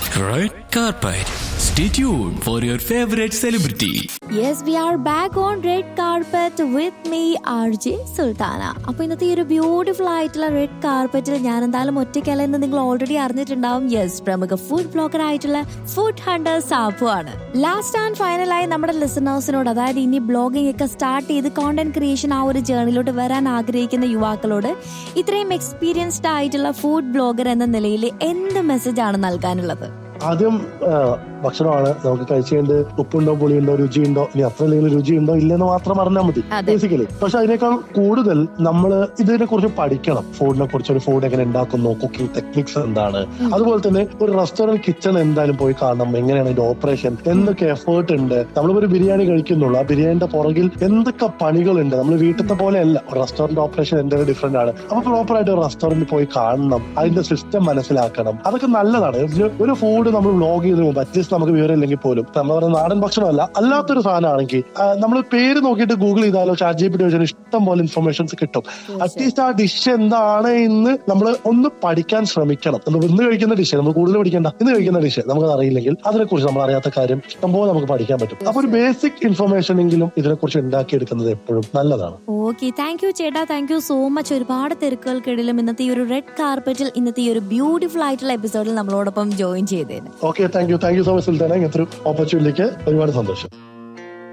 Red carpet. Stay tuned for your favorite celebrity. Yes we are back on red carpet with me R J Sultana അപ്പൊ ഇന്നത്തെ ഈ ഒരു beautiful ആയിട്ടുള്ള red കാർപ്പറ്റിൽ ഞാൻ എന്തായാലും ഒറ്റയ്ക്കല്ല എന്ന് നിങ്ങൾ ഓൾറെഡി അറിഞ്ഞിട്ടുണ്ടാവും യെസ് പ്രമുഖ ഫുഡ് ബ്ലോഗർ ആയിട്ടുള്ള ഫുഡ് ഹണ്ടർ സാബു ആണ് ലാസ്റ്റ് ആൻഡ് ഫൈനലായി നമ്മുടെ ലിസണേഴ്സിനോട് അതായത് ഇനി ബ്ലോഗിംഗ് ഒക്കെ സ്റ്റാർട്ട് ചെയ്ത് കോണ്ടന്റ് ക്രിയേഷൻ ആ ഒരു ജേർണിലോട്ട് വരാൻ ആഗ്രഹിക്കുന്ന യുവാക്കളോട് ഇത്രയും എക്സ്പീരിയൻസ്ഡ് ആയിട്ടുള്ള ഫുഡ് ബ്ലോഗർ എന്ന നിലയിൽ എന്ത് മെസ്സേജ് ആണ് നൽകാനുള്ളത് ആദ്യം ആ, ഭക്ഷണമാണ് നമുക്ക് കഴിച്ചുകൊണ്ട് ഉപ്പുണ്ടോ പുളിയുണ്ടോ രുചിയുണ്ടോ ഇനി അത്ര എന്തെങ്കിലും രുചിയുണ്ടോ ഇല്ലെന്ന് മാത്രം അറിഞ്ഞാൽ മതി അതെ. ബേസിക്കലി പക്ഷെ അതിനേക്കാൾ കൂടുതൽ നമ്മൾ ഇതിനെ കുറിച്ച് പഠിക്കണം ഫുഡിനെ കുറിച്ച് ഒരു ഫുഡ് എങ്ങനെ ഉണ്ടാക്കുന്നു കുക്കിംഗ് ടെക്നിക്സ് എന്താണ് അതുപോലെ തന്നെ ഒരു റെസ്റ്റോറന്റ് കിച്ചൺ എന്തായാലും പോയി കാണണം എങ്ങനെയാണ് ഇതിന്റെ ഓപ്പറേഷൻ എന്തൊക്കെ എഫേർട്ട് ഉണ്ട് നമ്മളിപ്പോ ബിരിയാണി കഴിക്കുന്നുള്ളൂ ആ ബിരിയാണിന്റെ പുറകിൽ എന്തൊക്കെ പണികളുണ്ട് നമ്മൾ വീട്ടിലത്തെ പോലെ അല്ല റെസ്റ്റോറന്റ് ഓപ്പറേഷൻ എന്തെങ്കിലും ഡിഫറെന്റ് ആണ് അപ്പൊ പ്രോപ്പർ ആയിട്ട് ഒരു റെസ്റ്റോറന്റിൽ പോയി കാണണം അതിന്റെ സിസ്റ്റം മനസ്സിലാക്കണം അതൊക്കെ നല്ലതാണ് ഒരു- ഒരു ഫുഡ് നമ്മൾ വ്ലോഗ് ചെയ്ത് പോകുമ്പോൾ അറ്റ്ലീസ്റ്റ് നമുക്ക് വിവരം ഇല്ലെങ്കിൽ പോലും നമ്മൾ പറയുന്ന നാടൻ ഭക്ഷണമല്ല അല്ലാത്തൊരു സാധനമാണെങ്കിൽ നമ്മൾ പേര് നോക്കിയിട്ട് ഗൂഗിൾ ചെയ്താലോ ചാറ്റ് ജി പി ടി വെച്ചാൽ ഇഷ്ടം പോലെ ഇൻഫർമേഷൻസ് കിട്ടും അറ്റ്ലീസ്റ്റ് ആ ഡിഷ് എന്താണ് എന്ന് നമ്മൾ ഒന്ന് പഠിക്കാൻ ശ്രമിക്കണം നമ്മൾ ഇന്ന് കഴിക്കുന്ന ഡിഷ് നമ്മൾ കൂടുതൽ പഠിക്കേണ്ട ഇന്ന് കഴിക്കുന്ന ഡിഷ് നമുക്കത് അറിയില്ലെങ്കിൽ അതിനെക്കുറിച്ച് നമ്മൾ അറിയാത്ത കാര്യം ഇഷ്ടംപോലെ നമുക്ക് പഠിക്കാൻ പറ്റും അപ്പൊ ഒരു ബേസിക് ഇൻഫർമേഷൻ എങ്കിലും ഇതിനെക്കുറിച്ച് ഉണ്ടാക്കിയെടുക്കുന്നത് എപ്പോഴും നല്ലതാണ് ഓക്കെ താങ്ക് യു ചേട്ടാ താങ്ക് യു സോ മച്ച് ഒരുപാട് തിരക്കുകൾക്കിടയിലും ഇന്നത്തെ ഈ ഒരു റെഡ് കാർപ്പറ്റിൽ ഇന്നത്തെ ഈ ഒരു ബ്യൂട്ടിഫുൾ ആയിട്ടുള്ള എപ്പിസോഡിൽ നമ്മളോടൊപ്പം ജോയിൻ ചെയ്തേന് okay thank you thank you so much Sultana ഇങ്ങനത്തെ ഒരു ഓപ്പർച്യൂണിറ്റിക്ക് ഒരുപാട് സന്തോഷം